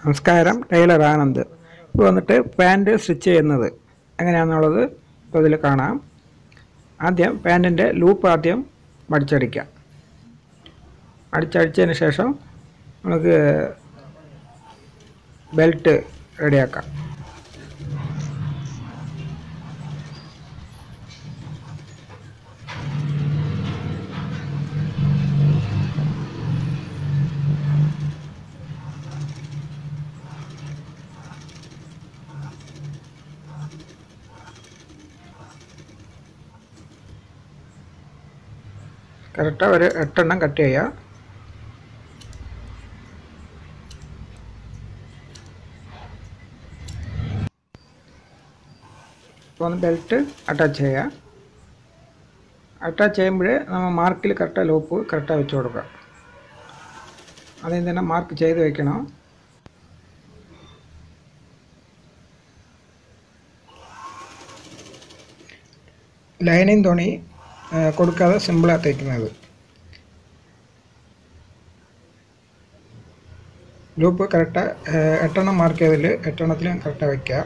നമസ്കാരം ടൈലർ ആനന്ദ് ഇപ്പോൾ വന്നിട്ട് പാൻറ് സ്റ്റിച്ച് ചെയ്യുന്നത് എങ്ങനെയാണെന്നുള്ളത് ഇപ്പോൾ ഇതിൽ കാണാം ആദ്യം പാൻറ്റിൻ്റെ ലൂപ്പ് ആദ്യം മടിച്ചടിക്കാം അടിച്ചടിച്ചതിന് ശേഷം നമുക്ക് ബെൽറ്റ് റെഡിയാക്കാം കറക്റ്റ് ഒരു എട്ടെണ്ണം കട്ട് ചെയ്യുക ഇപ്പോൾ ഒന്ന് ബെൽറ്റ് അറ്റാച്ച് ചെയ്യുക അറ്റാച്ച് ചെയ്യുമ്പോൾ നമ്മൾ മാർക്കിൽ കറക്റ്റ് ലൂപ്പ് കറക്റ്റായി വെച്ച് കൊടുക്കുക ആദ്യം തന്നെ മാർക്ക് ചെയ്ത് വെക്കണം ലൈനിങ് തുണി ആ, കൊടുക്കാതെ സിമ്പിളാണ് തയ്ക്കുന്നത് ലൂപ്പ് കറക്റ്റ് എട്ടെണ്ണം മാർക്ക് ചെയ്തതിൽ എട്ടെണ്ണത്തിലും കറക്റ്റാണ് വയ്ക്കുക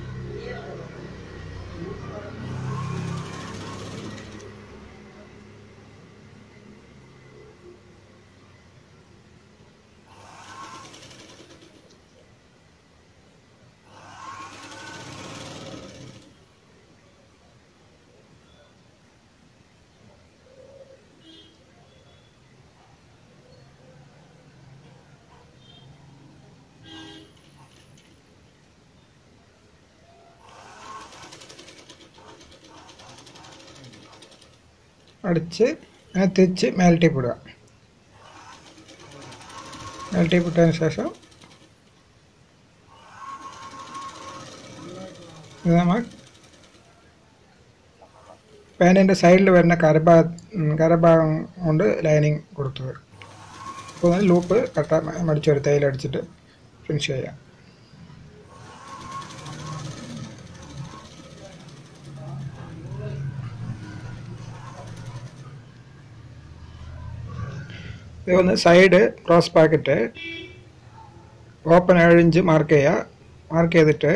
അടിച്ച് അങ്ങനെ തിരിച്ച് മേൽ ടേപ്പ് ഇടുക മേൽ ടേപ്പ് ഇട്ടതിന് ശേഷം ഇത് നമ്മൾ പാൻറ്റിൻ്റെ സൈഡിൽ വരുന്ന കരഭാഗ കരഭാഗം കൊണ്ട് ലൈനിങ് കൊടുത്തത് അപ്പോൾ ലൂപ്പ് കട്ട മടിച്ചൊരു തേയിലടിച്ചിട്ട് ഫിനിഷ് ചെയ്യാം ഇത് ഒന്ന് സൈഡ് ക്രോസ് പാക്കറ്റ് ഓപ്പൺ ഏഴ് ഇഞ്ച് മാർക്ക് ചെയ്യുക മാർക്ക് ചെയ്തിട്ട്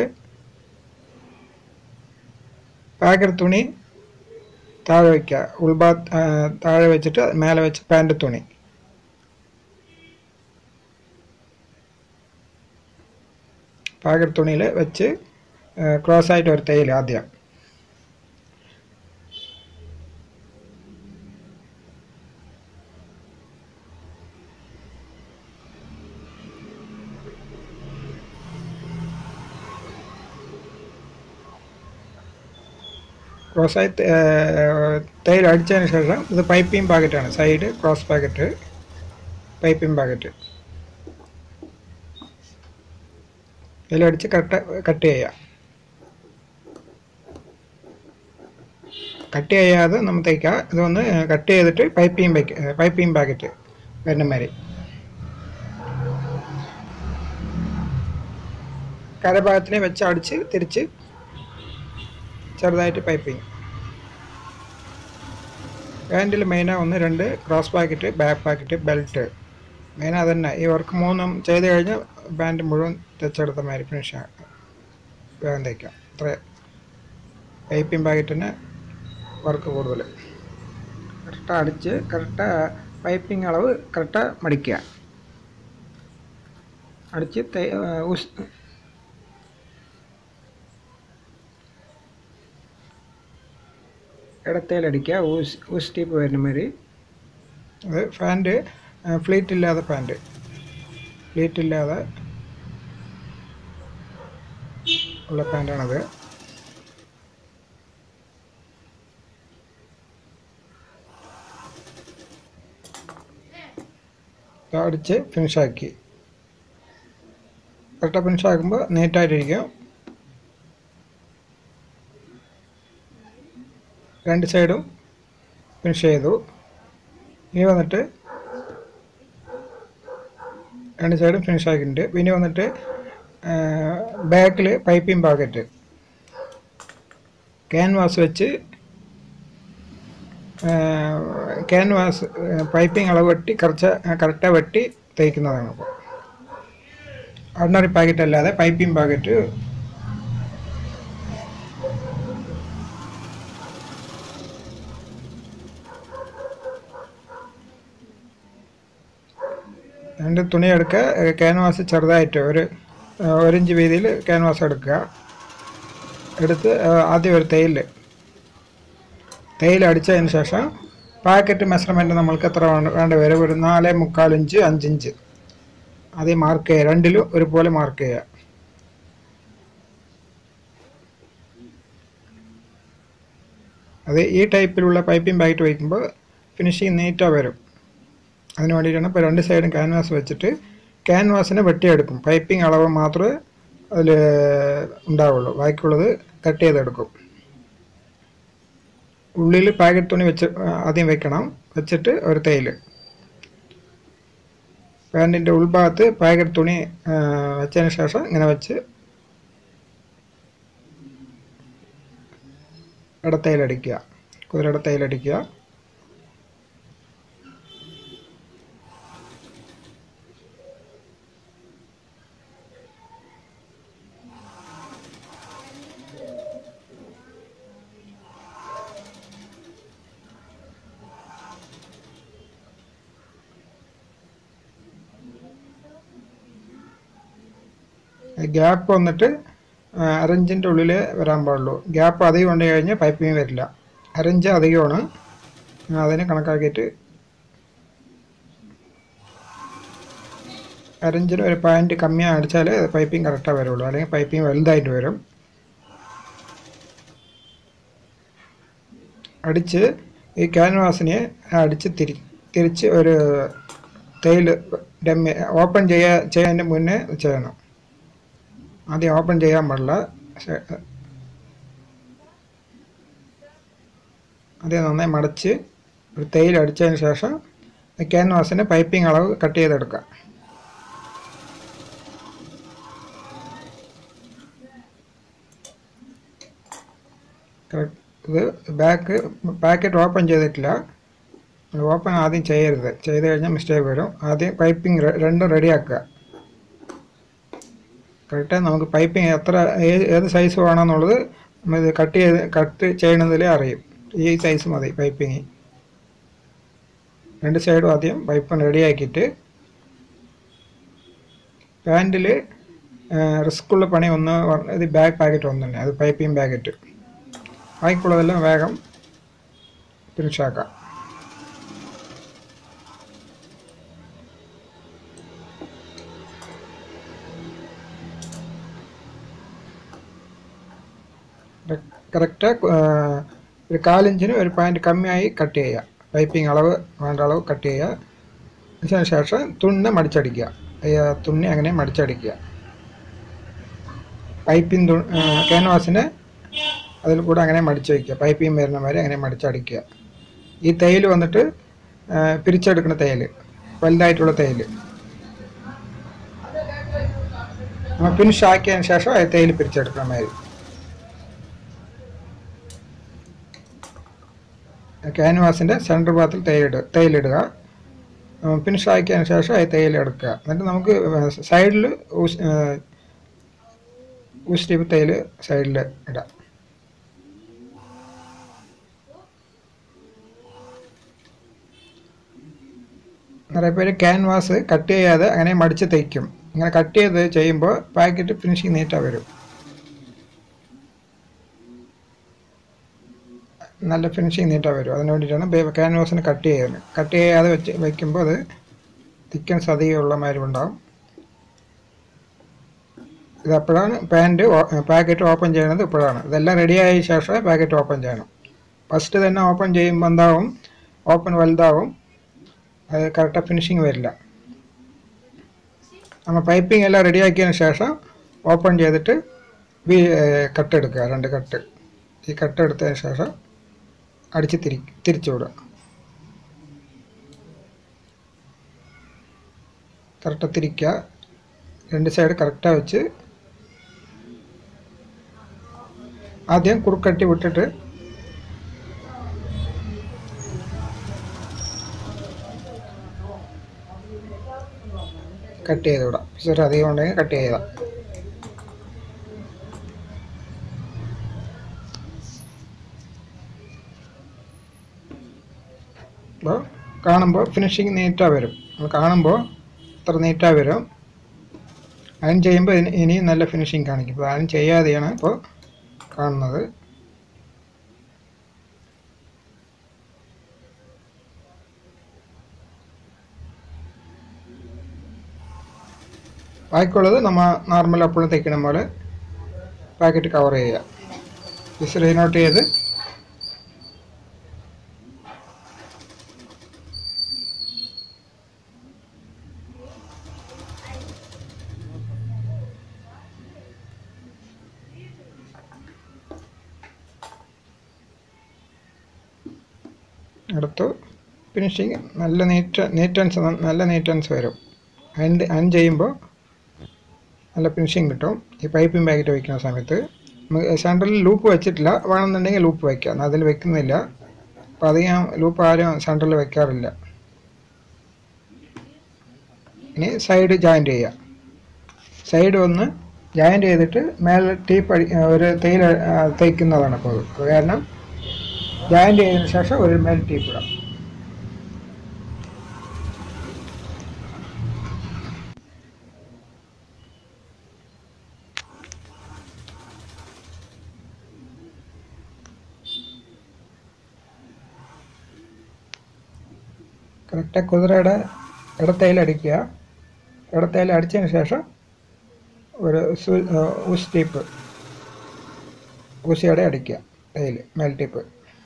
പാക്കറ്റ് തുണി താഴെ വയ്ക്കുക ഉൾഭാ ആ, താഴെ വെച്ചിട്ട് മേലെ വെച്ച് പാൻറ് തുണി പാക്കറ്റ് തുണിയിൽ വെച്ച് ക്രോസ് ആയിട്ട് ഒരു തയ്യൽ ആദ്യം ക്രോസായി തൈര് അടിച്ചതിന് ശേഷം ഇത് പൈപ്പിംഗ് പാക്കറ്റാണ് side cross packet piping packet ഇതിലടിച്ച് കട്ട് കട്ട് ചെയ്യുക കട്ട് ചെയ്യാതെ നമ്മൾ തയ്ക്കുക ഇതൊന്ന് കട്ട് ചെയ്തിട്ട് പൈപ്പിംഗ് പാക്ക് പൈപ്പിംഗ് പാക്കറ്റ് വരുന്ന മാതിരി കരഭാഗത്തിനെ വെച്ച് അടിച്ച് തിരിച്ച് ചെറുതായിട്ട് പൈപ്പിങ് പാൻറ്റിൽ മെയിനാണ് ഒന്ന് രണ്ട് cross packet back packet belt മെയിനാ തന്നെ ഈ വർക്ക് മൂന്നും ചെയ്ത് കഴിഞ്ഞാൽ പാൻറ്റ് മുഴുവൻ തെച്ചെടുത്ത മാതിരി ഫിനിഷ് വേഗം തയ്ക്കാം അത്ര പൈപ്പിംഗ് പാക്കറ്റിന് വർക്ക് കൂടുതൽ കറക്റ്റ് അടിച്ച് കറക്റ്റ് പൈപ്പിംഗ് അളവ് കറക്റ്റ് മടിക്കുക അടിച്ച് തൈ- ഉസ് ഇടത്തേലടിക്കുക ഊസ് ഊസ് ടീപ്പ് വരുന്ന മാതിരി അത് പാൻറ്റ് ഫ്ലീറ്റ് ഇല്ലാതെ പാൻറ്റ് ഫ്ലീറ്റ് ഇല്ലാതെ ഉള്ള പാൻറ്റാണത് ഇത് അടിച്ച് ഫിനിഷാക്കി കറക്റ്റ് ഫിനിഷാക്കുമ്പോൾ നീറ്റായിട്ടിരിക്കും രണ്ട് സൈഡും ഫിനിഷ് ചെയ്തു ഇനി വന്നിട്ട് രണ്ട് സൈഡും ഫിനിഷ് ആക്കിയിട്ടുണ്ട് പിന്നെ വന്നിട്ട് ബാക്കിൽ പൈപ്പിംഗ് പാക്കറ്റ് ക്യാൻവാസ് വെച്ച് ക്യാൻവാസ് പൈപ്പിംഗ് അളവ് വെട്ടി കറച്ച കറക്റ്റായി വെട്ടി തയ്ക്കുന്നതാണ് അപ്പോൾ ഓർഡിനറി പാക്കറ്റ് അല്ലാതെ പൈപ്പിംഗ് പാക്കറ്റ് രണ്ട് തുണി എടുക്കുക ക്യാൻവാസ് ചെറുതായിട്ട് ഒരു ആ, ഒരു ഇഞ്ച് വീതിയിൽ ക്യാൻവാസ് എടുക്കുക എടുത്ത് ആ, ആദ്യം ഒരു തേയില് തേയില അടിച്ചതിന് ശേഷം പാക്കറ്റ് മെഷർമെൻറ്റ് നമ്മൾക്ക് എത്ര വേണ്ട വേണ്ട വരും ഒരു നാല് മുക്കാൽ ഇഞ്ച് അഞ്ചിഞ്ച് ആദ്യം മാർക്ക് ചെയ്യുക രണ്ടിലും ഒരുപോലെ മാർക്ക് ചെയ്യുക അത് ഈ ടൈപ്പിലുള്ള പൈപ്പിംഗ് പാക്കറ്റ് വയ്ക്കുമ്പോൾ ഫിനിഷിങ് നീറ്റാக വരും അതിന് വേണ്ടിയിട്ടാണ് ഇപ്പോൾ രണ്ട് സൈഡും ക്യാൻവാസ് വെച്ചിട്ട് ക്യാൻവാസിനെ വെട്ടിയെടുക്കും പൈപ്പിംഗ് അളവ് മാത്രമേ അതിൽ ഉണ്ടാവുള്ളൂ ബാക്കിയുള്ളത് കട്ട് ചെയ്തെടുക്കും ഉള്ളിൽ പാക്കറ്റ് തുണി വെച്ച് ആ, ആദ്യം വെക്കണം വെച്ചിട്ട് ഒരു തേയില് പാൻറ്റിൻ്റെ ഉൾഭാഗത്ത് പാക്കറ്റ് തുണി ആ, വെച്ചതിന് ശേഷം ഇങ്ങനെ വെച്ച് ഇടത്തയിലടിക്കുക കുതിരടത്തയിലടിക്കുക ഗ്യാപ്പ് വന്നിട്ട് അരഞ്ചിൻ്റെ ഉള്ളിൽ വരാൻ പാടുള്ളൂ ഗ്യാപ്പ് അധികം ഉണ്ട് കഴിഞ്ഞാൽ പൈപ്പിങ് വരില്ല അരഞ്ച് അധികമാണ് അതിനെ കണക്കാക്കിയിട്ട് അരഞ്ചിന് ഒരു പോയിൻറ്റ് കമ്മിயாக അടിച്ചാൽ പൈപ്പിംഗ് കറക്റ്റാണ് വരുള്ളൂ അല്ലെങ്കിൽ പൈപ്പിംഗ് വലുതായിട്ട് വരും അടിച്ച് ഈ ക്യാൻവാസിനെ അടിച്ച് തിരി തിരിച്ച് ഒരു തേയില് ഡമ്മി ഓപ്പൺ ചെയ്യാ ചെയ്യുന്നതിന് മുന്നേ ചെയ്യണം ആദ്യം ഓപ്പൺ ചെയ്യാൻ പാടില്ല ശേ- ആദ്യം നന്നായി മടച്ച് ഒരു തേയിൽ അടിച്ചതിന് ശേഷം ക്യാൻവാസിന് പൈപ്പിംഗ് അളവ് കട്ട് ചെയ്തെടുക്കുക കറക്റ്റ് ഇത് ബാക്ക് പാക്കറ്റ് ഓപ്പൺ ചെയ്തിട്ടില്ല ഓപ്പൺ ആദ്യം ചെയ്യരുത് ചെയ്ത് കഴിഞ്ഞാൽ മിസ്റ്റേക്ക് വരും ആദ്യം പൈപ്പിംഗ് രണ്ടും റെഡിയാക്കുക കറക്റ്റ് നമുക്ക് പൈപ്പിംഗ് എത്ര ഏത് ഏത് സൈസ് വേണമെന്നുള്ളത് നമ്മൾ ഇത് കട്ട് ചെയ്ത് കട്ട് ചെയ്യണതിലേ അറിയും ഈ സൈസ് മതി പൈപ്പിങ് രണ്ട് സൈഡും ആദ്യം പൈപ്പ് റെഡിയാക്കിയിട്ട് പാൻറ്റിൽ റിസ്ക്കുള്ള പണി ഒന്ന് പറഞ്ഞ- ഇത് ബാഗ് പാക്കറ്റ് ഒന്ന് തന്നെ അത് പൈപ്പിംഗ് പാക്കറ്റ് ബാക്കിയുള്ളതെല്ലാം വേഗം ഫിനിഷാക്കാം കറക്റ്റ് ഒരു കാലിഞ്ചിന് ഒരു പോയിന്റ് കമ്മിയായി കട്ട് ചെയ്യുക പൈപ്പിംഗ് അളവ് വേണ്ട അളവ് കട്ട് ചെയ്യുക അതിന് ശേഷം തുണി മടിച്ചടിക്കുക ഈ തുണി അങ്ങനെ മടിച്ചടിക്കുക പൈപ്പിംഗ് തു ക്യാൻവാസിന് അതിൽ കൂടെ അങ്ങനെ മടിച്ച് വയ്ക്കുക പൈപ്പിംഗ് വരുന്ന മാതിരി അങ്ങനെ മടിച്ചടിക്കുക ഈ തേയിൽ വന്നിട്ട് ആ, പിരിച്ചെടുക്കുന്ന തേയിൽ വലുതായിട്ടുള്ള തേയിൽ ഫിനിഷ് ആക്കിയതിന് ശേഷം ആ തേയിൽ പിരിച്ചെടുക്കുന്ന മാതിരി ക്യാൻവാസിൻ്റെ സെൻറ്റർ ഭാഗത്തിൽ തേയിലിടുക തേയിലിടുക ഫിനിഷ് ആക്കിയതിന് ശേഷം ആ തേയില എടുക്കുക എന്നിട്ട് നമുക്ക് സൈഡിൽ ഊസ്റ്റിപ്പ് തേയിൽ സൈഡിൽ ഇടാം നിറയെ പേര് ക്യാൻവാസ് കട്ട് ചെയ്യാതെ അങ്ങനെ മടിച്ച് തയ്ക്കും അങ്ങനെ കട്ട് ചെയ്ത് ചെയ്യുമ്പോൾ പാക്കറ്റ് ഫിനിഷിങ് നീറ്റാണ് വരും നല്ല ഫിനിഷിങ് നീറ്റാണ് വരും അതിന് വേണ്ടിയിട്ടാണ് ക്യാൻവാസിന് കട്ട് ചെയ്യുന്നത് കട്ട് ചെയ്യാതെ വെച്ച് വയ്ക്കുമ്പോൾ അത് തിക്കൻസ് അധികമുള്ള മാതിരി ഉണ്ടാവും ഇതപ്പോഴാണ് പാൻറ്റ് പാക്കറ്റ് ഓപ്പൺ ചെയ്യുന്നത് ഇപ്പോഴാണ് ഇതെല്ലാം റെഡിയായ ശേഷമേ പാക്കറ്റ് ഓപ്പൺ ചെയ്യണം ഫസ്റ്റ് തന്നെ ഓപ്പൺ ചെയ്യുമ്പോൾ എന്താവും ഓപ്പൺ വലുതാവും അത് കറക്റ്റ് ഫിനിഷിങ് വരില്ല നമ്മൾ പൈപ്പിംഗ് എല്ലാം റെഡിയാക്കിയതിന് ശേഷം ഓപ്പൺ ചെയ്തിട്ട് വി കട്ട് എടുക്കുക രണ്ട് കട്ട് ഈ കട്ട് എടുത്തതിന് ശേഷം അടിച്ച് തിരി തിരിച്ചു വിടുക കറക്റ്റ് തിരിക്കുക രണ്ട് സൈഡ് കറക്റ്റാണ് വെച്ച് ആദ്യം കുറുക്കട്ടി വിട്ടിട്ട് കട്ട് ചെയ്ത് വിടാം പീസസ് അധികം ഉണ്ടെങ്കിൽ കട്ട് ചെയ്താൽ അപ്പോൾ കാണുമ്പോൾ ഫിനിഷിങ് നീറ്റാக വരും നമ്മൾ കാണുമ്പോൾ ഇത്ര നീറ്റാக വരും അയൺ ചെയ്യുമ്പോൾ ഇനി ഇനിയും നല്ല ഫിനിഷിങ് കാണിക്കും ഇപ്പോൾ അയൺ ചെയ്യാതെയാണ് ഇപ്പോൾ കാണുന്നത് ബാക്കിയുള്ളത് നമ്മൾ നോർമൽ അപ്പോഴും തയ്ക്കണ പോലെ പാക്കറ്റ് കവർ ചെയ്യുക ജസ്റ്റ് റീനോട്ട് ചെയ്ത് എടുത്തു ഫിനിഷിങ് നല്ല നീറ്റ് നീറ്റൻസ് നല്ല നീറ്റൻസ് വരും അയൺ അയൺ ചെയ്യുമ്പോൾ നല്ല ഫിനിഷിങ് കിട്ടും ഈ പൈപ്പിംഗ് പാക്കറ്റ് വയ്ക്കുന്ന സമയത്ത് സെൻറ്ററിൽ ലൂപ്പ് വെച്ചിട്ടില്ല വേണമെന്നുണ്ടെങ്കിൽ ലൂപ്പ് വയ്ക്കാം അതിൽ വെക്കുന്നില്ല അപ്പോൾ അധികം ലൂപ്പ് ആരും സെൻറ്ററിൽ വെക്കാറില്ല ഇനി സൈഡ് ജോയിൻ്റ് ചെയ്യുക സൈഡ് ഒന്ന് ജോയിൻ്റ് ചെയ്തിട്ട് മേലെ ടീപ്പ് അടി ഒരു തേയില ആ, തേക്കുന്നതാണ് അപ്പോൾ അത് കാരണം ജോയിൻ്റ് ചെയ്തതിന് ശേഷം ഒരു മേൽ ടീപ്പ് ഇടാം കറക്റ്റ് കുതിരയുടെ ഇടത്തേൽ അടിക്കുക ഇടത്തേൽ അടിച്ചതിന് ശേഷം ഒരു സു- ആ, ഊസ് ടീപ്പ് ഊസിയുടെ അടിക്കുക തേയിൽ മേൽ ടീപ്പ്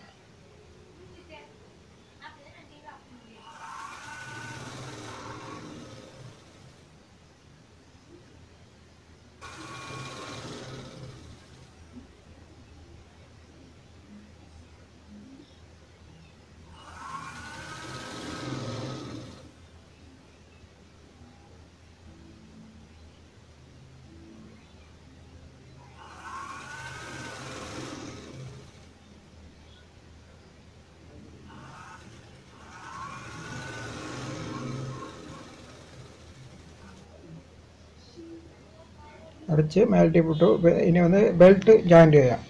അടിച്ച് മേൽ ടീപ്പ് ഇട്ടു ബെ- ഇനി വന്ന് ബെൽറ്റ് ജോയിൻ്റ് ചെയ്യാം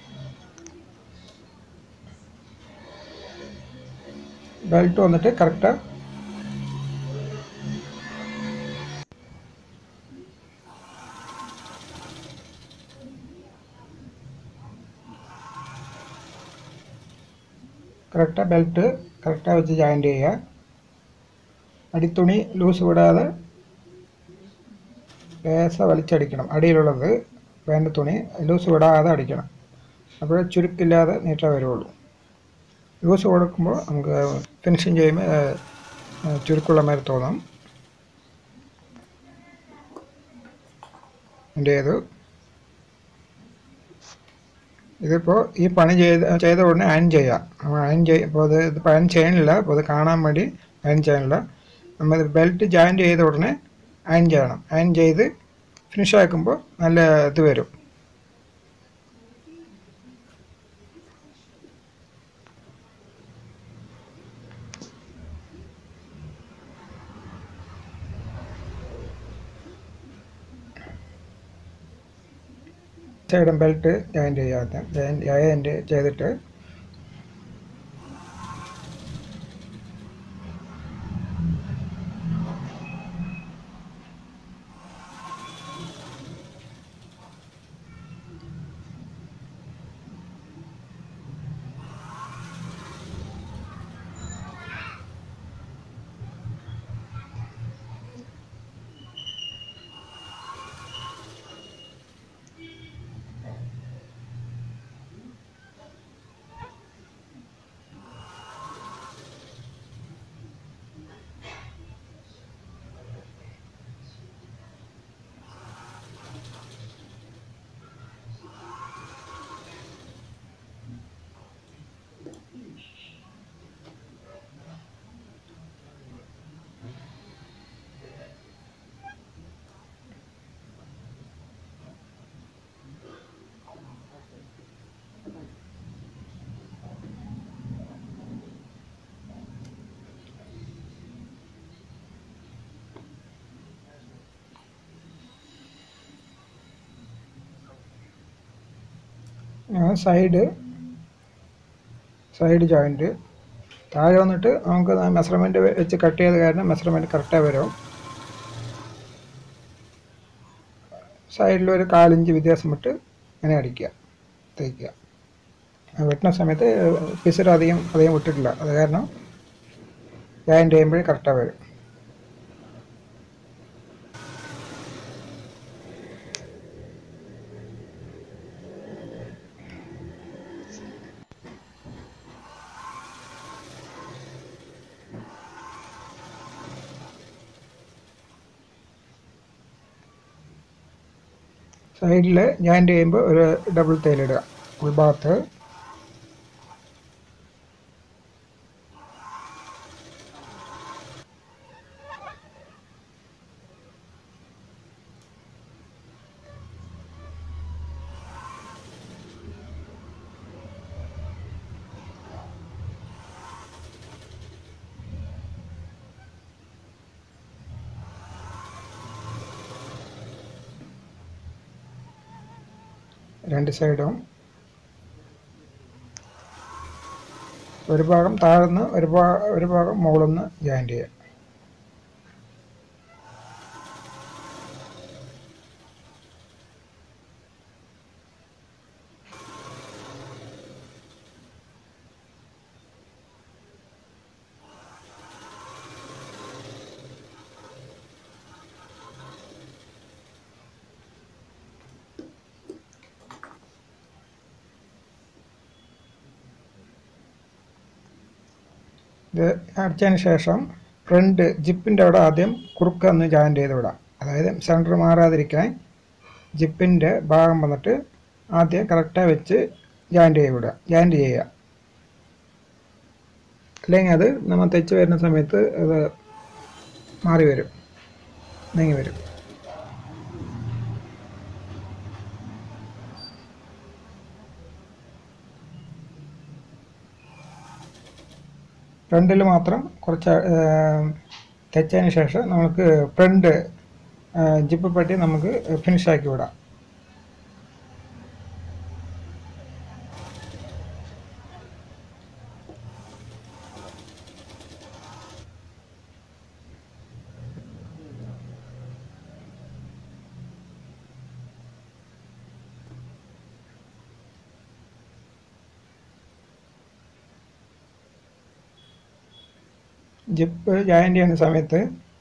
ബെൽറ്റ് വന്നിട്ട് കറക്റ്റ് കറക്റ്റ് ബെൽറ്റ് കറക്റ്റായി വെച്ച് ജോയിൻ്റ് ചെയ്യുക അടിത്തുണി ലൂസ് വിടാതെ ലേസ വലിച്ചടിക്കണം അടിയിലുള്ളത് പാൻറ് തുണി ലൂസ് വിടാതെ അടിക്കണം അപ്പോൾ ചുരുക്കില്ലാതെ നീട്ടേ വരുള്ളൂ ലൂസ് കൊടുക്കുമ്പോൾ നമുക്ക് ഫിനിഷിങ് ചെയ്യുമ്പോൾ ഏഹ്, ഏഹ്, ചുരുക്കുള്ള മാതിരി തോന്നും എൻ്റെ ചെയ്തു ഇതിപ്പോൾ ഈ പണി ചെയ്ത് ചെയ്ത ഉടനെ അയൺ ചെയ്യാം അയൺ ചെയ്യ ഇപ്പോൾ അത് ഇതിപ്പോൾ അയൺ ചെയ്യണില്ല അപ്പോൾ അത് കാണാൻ വേണ്ടി അയൺ ചെയ്യണില്ല നമ്മൾ ബെൽറ്റ് ജോയിൻ്റ് ചെയ്ത ഉടനെ അയൺ ചെയ്യണം അയൺ ചെയ്ത് ഫിനിഷ് ആക്കുമ്പോൾ നല്ല ഇത് വരും സൈഡും ബെൽറ്റ് ജോയിൻ്റ് ചെയ്യാത്ത ജോയിൻ്റ് ചെയ്തിട്ട് സൈഡ് സൈഡ് ജോയിൻറ്റ് താഴെ വന്നിട്ട് നമുക്ക് മെഷർമെൻറ്റ് വെച്ച് കട്ട് ചെയ്ത കാരണം മെഷർമെൻറ്റ് കറക്റ്റായി വരും സൈഡിൽ ഒരു കാലിഞ്ച് വ്യത്യാസം വിട്ട് ഇങ്ങനെ അടിക്കുക തേക്കുക അത് വെട്ടുന്ന സമയത്ത് പിസർ അധികം അധികം വിട്ടിട്ടില്ല അത് കാരണം ജോയിൻ്റ് ചെയ്യുമ്പോഴേ കറക്റ്റായി വരും സൈഡിൽ ജോയിൻ്റ് ചെയ്യുമ്പോൾ ഒരു ഡബിൾ തേയിലിടുക ഉൾഭാഗത്ത് രണ്ട് സൈഡും ഒരു ഭാഗം താഴ്ന്ന് ഒരു ഭാഗം ഒരു ഭാഗം മുകളിൽ നിന്ന് ജോയിൻ്റ് ചെയ്യുക ഇത് അടിച്ചതിന് ശേഷം ഫ്രണ്ട് ജിപ്പിൻ്റെ അവിടെ ആദ്യം കുറുക്ക ഒന്ന് ജോയിൻ്റ് ചെയ്ത് വിടാം അതായത് സെൻറ്റർ മാറാതിരിക്കാൻ ജിപ്പിൻ്റെ ഭാഗം വന്നിട്ട് ആദ്യം കറക്റ്റായി വെച്ച് ജോയിൻ്റ് ചെയ്ത് വിടുക ജോയിൻ്റ് ചെയ്യുക അല്ലെങ്കിൽ അത് നമ്മൾ തെച്ച് വരുന്ന സമയത്ത് അത് മാറി വരും നീങ്ങി വരും ഫ്രണ്ടിൽ മാത്രം കുറച്ച് തെച്ചതിന് ശേഷം നമുക്ക് ഫ്രണ്ട് ജിപ്പ് പറ്റി നമുക്ക് ഫിനിഷ് ആക്കി വിടാം ജിപ്പ് ജോയിൻ്റ് ചെയ്യുന്ന സമയത്ത്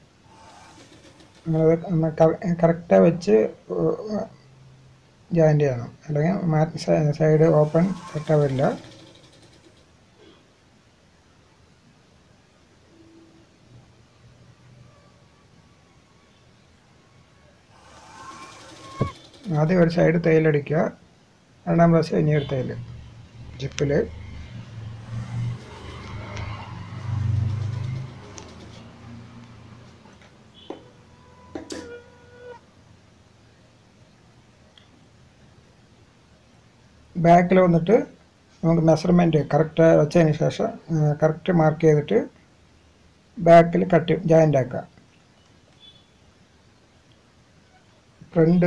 നമ്മളത് കറക്റ്റായി വെച്ച് ജോയിൻ്റ് ചെയ്യണം അല്ലെങ്കിൽ സൈഡ് ഓപ്പൺ കറക്റ്റായി വരില്ല ആദ്യം ഒരു സൈഡ് തേയിലടിക്കുക രണ്ടാം പ്രാവശ്യം ഇനി ഒരു തേയില് ജിപ്പിൽ ബാക്കിൽ വന്നിട്ട് നമുക്ക് മെഷർമെൻറ്റ് കറക്റ്റ് വെച്ചതിന് ശേഷം കറക്റ്റ് മാർക്ക് ചെയ്തിട്ട് ബാക്കിൽ കട്ട് ജോയിൻ്റ് ആക്കുക ഫ്രണ്ട്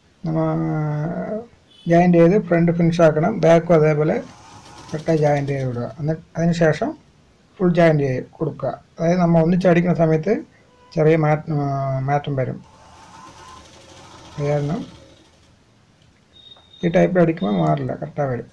ജോയിൻ്റ് ചെയ്ത് ഫ്രണ്ട് ഫിനിഷ് ആക്കണം ബാക്കും അതേപോലെ കറക്റ്റായി ജോയിൻ്റ് ചെയ്ത് വിടുക എന്നിട്ട് അതിന് ശേഷം ഫുൾ ജോയിൻ്റ് ചെയ്ത് കൊടുക്കുക അതായത് നമ്മൾ ഒന്നിച്ചടിക്കുന്ന സമയത്ത് ചെറിയ മാറ്റം മാറ്റം വരും അത് കാരണം ഈ ടൈപ്പിൽ അടിക്കുമ്പോൾ മാറില്ല കറക്റ്റായി വരും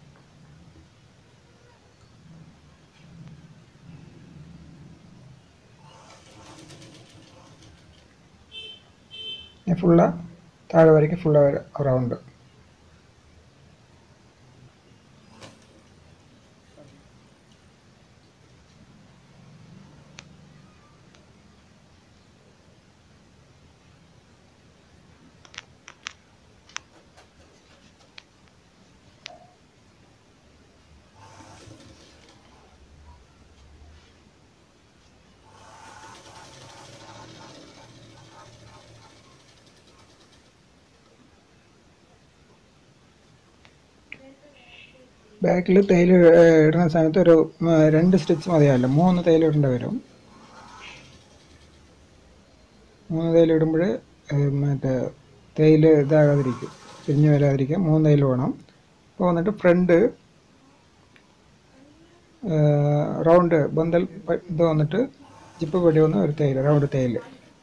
ഫുള്ള് താഴെ വരയ്ക്ക് ഫുള്ള് റൗണ്ട് ബാക്കിൽ തേയില ഇടുന്ന സമയത്ത് ഒരു രണ്ട് സ്റ്റിച്ച് മതിയാവില്ല മൂന്ന് തേയില ഇടേണ്ടി വരും മൂന്ന് തേയില ഇടുമ്പോൾ മറ്റേ തേയില ഇതാകാതിരിക്കും പിരിഞ്ഞു വരാതിരിക്കും മൂന്ന് തേയില വേണം ഇപ്പോൾ വന്നിട്ട് ഫ്രണ്ട് റൗണ്ട് ബന്തൽ പ- ഇത് വന്നിട്ട് ജിപ്പ് പടി വന്ന് ഒരു തേയില റൗണ്ട് തേയില്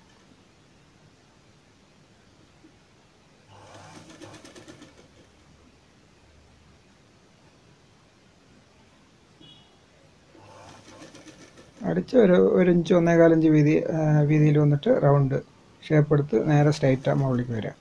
അടിച്ച് ഒരു ഒരു ഇഞ്ച് ഒന്നേകാലഞ്ച് വീതി വീതിയിൽ വന്നിട്ട് റൗണ്ട് ഷേപ്പ് എടുത്ത് നേരെ സ്ട്രൈറ്റ് മുകളിലേക്ക് വരാം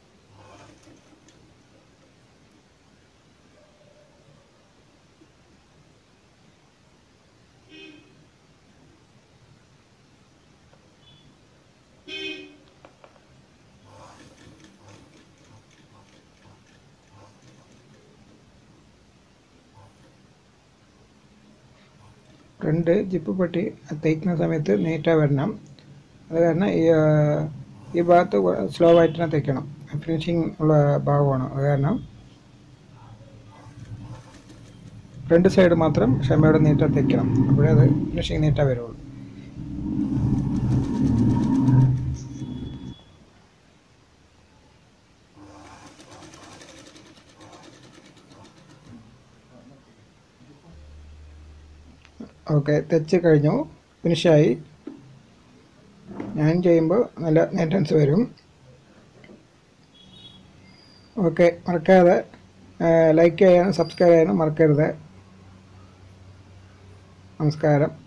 ഫ്രണ്ട് ജിപ്പ് പട്ടി തേക്കുന്ന സമയത്ത് നീറ്റായി വരണം അത് കാരണം ഈ ആ, ഈ ഭാഗത്ത് സ്ലോ ആയിട്ട് തന്നെ തേക്കണം ഫിനിഷിങ് ഉള്ള ഭാഗമാണ് അത് കാരണം ഫ്രണ്ട് സൈഡ് മാത്രം ക്ഷമയോടെ നീറ്റായി തേക്കണം അപ്പോഴേ അത് ഫിനിഷിങ് നീറ്റായി വരുള്ളൂ ഓക്കെ തെച്ച് കഴിഞ്ഞു ഫിനിഷായി ഞാൻ ചെയ്യുമ്പോൾ നല്ല നീറ്റൻസ് വരും ഓക്കെ മറക്കാതെ ലൈക്ക് ചെയ്യാനും സബ്സ്ക്രൈബ് ചെയ്യാനും മറക്കരുത് നമസ്കാരം